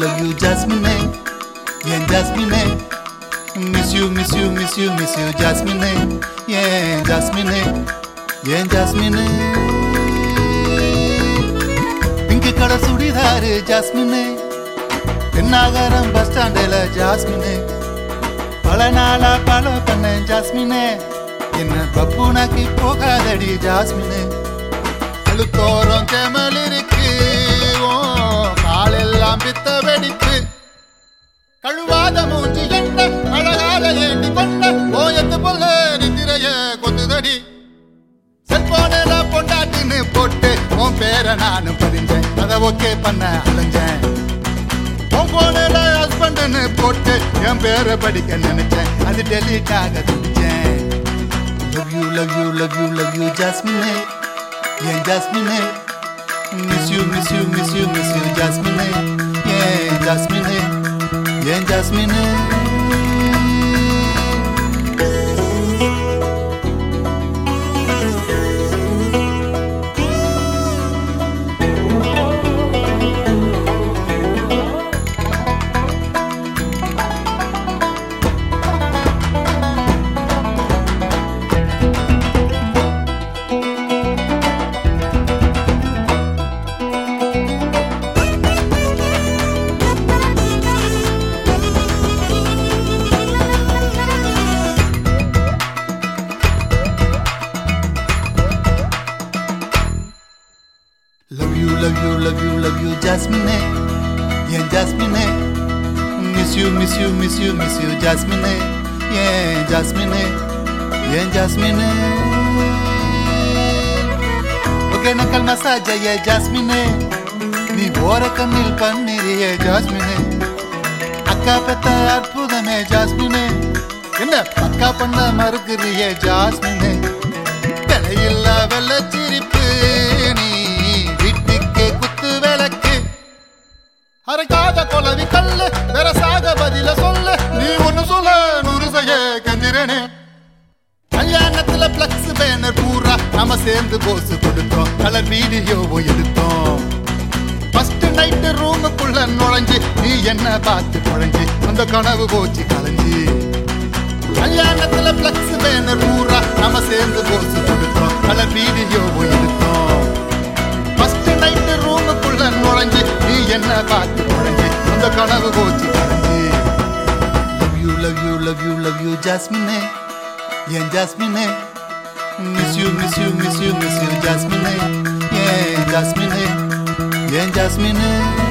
love you ஜாஸ்மினே ஏன் ஜாஸ்மினே miss you miss you miss you miss you ஜாஸ்மினே ஏன் ஜாஸ்மினே ஏன் ஜாஸ்மினே பிங்க் கலர் சுடிதாரு ஜாஸ்மினே தென்னாகரம் பஸ் ஸ்டாண்டில் ஜாஸ்மினே பல நாளா பல பண்ண ஜாஸ்மினே என்ன பப்புனாக்கி போகாதடி ஜாஸ்மினே அழுத்தோரம் தேமல் இருக்கு ஓ, காலெல்லாம் பித்த வெடிப்பு கழுவாத மூஞ்சி என்ன அழகாத ஏண்டி கொண்ட ஓயத்து போல நிதிரைய கொத்துதடி செல்போனில் பொண்டாட்டின்னு போட்டு உன் பேரை நானும் பதிஞ்சேன் அதை ஓகே பண்ண அலைஞ்சேன் உன் போனில் ஹஸ்பண்ட்னு போட்டு என் பேரை படிக்க நினைச்சேன் அது டெலீட் ஆக துடிச்சேன் love you love you love you love you ஜாஸ்மினே ஏன் ஜாஸ்மினே miss you miss you miss you miss you ஜாஸ்மினே ஏன் ஜாஸ்மினே ஏன் ஜாஸ்மினே love you love you love you love you ஜாஸ்மினே ஏன் ஜாஸ்மினே miss you miss you miss you miss you ஜாஸ்மினே ஏன் ஜாஸ்மினே ஏன் ஜாஸ்மினே ஒகேனக்கல் மசாஜ் ஏ ஜாஸ்மினே நீ ஓர கண்ணில் பன்னிறியே ஜாஸ்மினே அக்கா பெத்த அற்புதமே ஜாஸ்மினே என்ன பக்கா பண்ண மறுக்கிறியே ஜாஸ்மினே தலையில்லா வெள்ள சிரிப்பு நீ வீட்டுக்கே குத்து விளக்கு அரைக்காத கொலவி கல்லு வெரசாக பதில சொல்ல நீ ஒண்ணு சொல்ல நூறு செய்ய கஞ்சிரனே கல்யாணத்துல பிளக்ஸ் பேனர் பூரா நாம சேர்ந்து போஸ் கொடுத்தோம் கலர் வீடியோவும் எடுத்தோம் ஃபர்ஸ்ட் நைட்டு ரூமுக்குள்ள நுழைஞ்சு நீ என்ன பார்த்து குழஞ்சி அந்த கனவு போச்சு கலைஞ்சி கல்யாணத்துல பிளக்ஸ் பேனர் பூரா நாம சேர்ந்து போஸ் கொடுத்தோம் கலர் வீடியோவும் எடுத்தோம் ஃபர்ஸ்ட் நைட்டு ரூமுக்குள்ள நுழைஞ்சு நீ என்ன பார்த்து குழஞ்சி அந்த கனவு போச்சு கலைஞ்சி love you love you love you love you ஜாஸ்மினே ஏன் ஜாஸ்மினே miss you miss you miss you miss you ஜாஸ்மினே ஏன் ஜாஸ்மினே ஏன் ஜாஸ்மினே